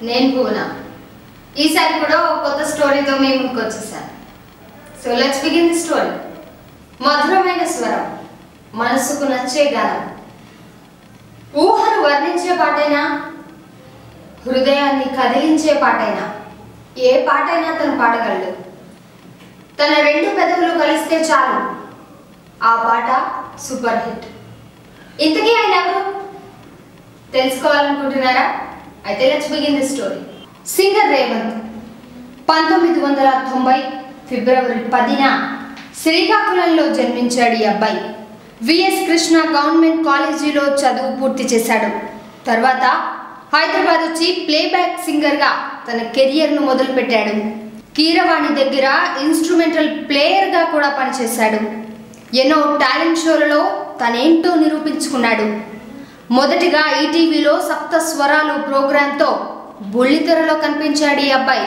నేను భువన ఈసారి కూడా ఒక కొత్త స్టోరీతో మీ ముందుకు వచ్చేసాను so let's begin the story మధురమైన స్వరం మనసుకు నచ్చే గానం ఊహను వర్ణించే పాటైనా హృదయాన్ని కదిలించే పాటైనా ఏ పాటైనా తను పాడగలడు తన రెండు పెదవులు కలిస్తే చాలు ఆ పాట సూపర్ హిట్ ఇంతకీ ఆయన ఎవరు తెలుసుకోవాలనుకుంటున్నారా అయితే let's begin the story singer Revanth పంతొమ్మిది వందల తొంభై ఫిబ్రవరి పదిన శ్రీకాకుళంలో జన్మించాడు ఈ అబ్బాయి విఎస్ కృష్ణ గవర్నమెంట్ కాలేజీలో చదువు పూర్తి చేశాడు తర్వాత హైదరాబాద్ వచ్చి ప్లేబ్యాక్ సింగర్గా తన కెరియర్ను మొదలుపెట్టాడు కీరవాణి దగ్గర ఇన్స్ట్రుమెంటల్ ప్లేయర్గా కూడా పనిచేశాడు ఎన్నో టాలెంట్ షోలలో తనేంటో నిరూపించుకున్నాడు మొదటిగా ఈటీవీలో సప్త స్వరాలు ప్రోగ్రాంతో బుల్లితెరలో కనిపించాడు ఈ అబ్బాయి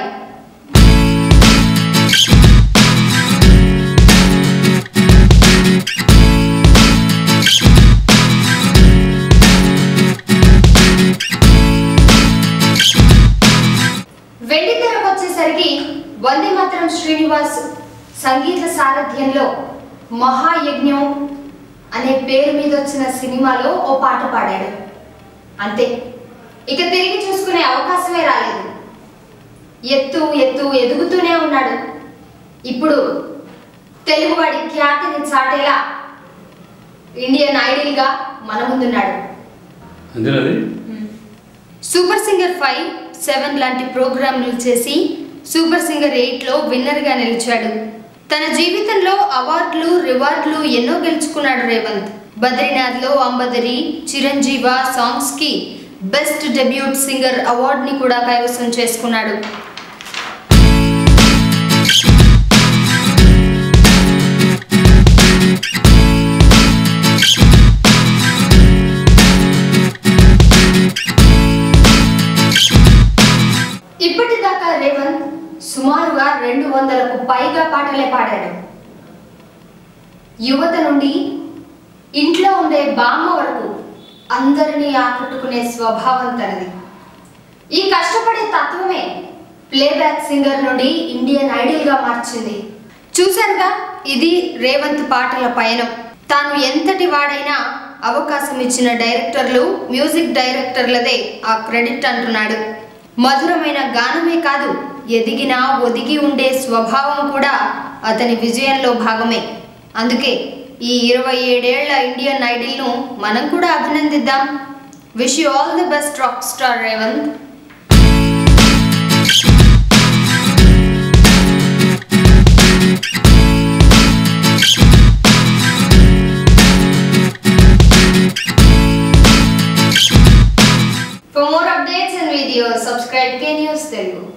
వెండి తెరకు వచ్చేసరికి వందే మాత్రం శ్రీనివాస్ సంగీత సారథ్యంలో మహాయజ్ఞం అనే పేరు మీద వచ్చిన సినిమాలో ఓ పాట పాడాడు అంతే ఇక తిరిగి చూసుకునే అవకాశమే రాలేదు ఎత్తు ఎత్తు ఎదుగుతూనే ఉన్నాడు ఇప్పుడు తెలుగువాడి ఖ్యాతిని చాటేలా ఇండియన్ ఐడల్గా మన ముందున్నాడు అంతేనది సూపర్ సింగర్ ఫైవ్ సెవెన్ లాంటి ప్రోగ్రాంలు చేసి సూపర్ సింగర్ ఎయిట్లో విన్నర్గా నిలిచాడు తన జీవితంలో అవార్డులు రివార్డులు ఎన్నో గెలుచుకున్నాడు రేవంత్ బద్రీనాథ్లో అంబదరి చిరంజీవ సాంగ్స్కి బెస్ట్ డెబ్యూట్ సింగర్ అవార్డుని కూడా కైవసం చేసుకున్నాడు ఇప్పటిదాకా రేవంత్ సుమారుగా రెండు వందలకు పైగా పాటలే పాడాడు యువత నుండి ఇంట్లో ఉండే బామ్మ వరకు అందరినీ ఆకట్టుకునే స్వభావం తనది ఈ కష్టపడే తత్వమే ప్లేబ్యాక్ సింగర్ నుండి ఇండియన్ ఐడల్గా మార్చింది చూశారుగా ఇది రేవంత్ పాటల పయనం తాను ఎంతటి వాడైనా అవకాశం ఇచ్చిన డైరెక్టర్లు మ్యూజిక్ డైరెక్టర్లదే ఆ క్రెడిట్ అంటున్నాడు మధురమైన గానమే కాదు ఎదిగిన ఒదిగి ఉండే స్వభావం కూడా అతని విజయంలో భాగమే అందుకే ఈ ఇరవై ఏడేళ్ల ఇండియన్ ఐడల్ను మనం కూడా అభినందిద్దాం wish you all the best rock star Revanth For more updates and videos, subscribe K News Telugu.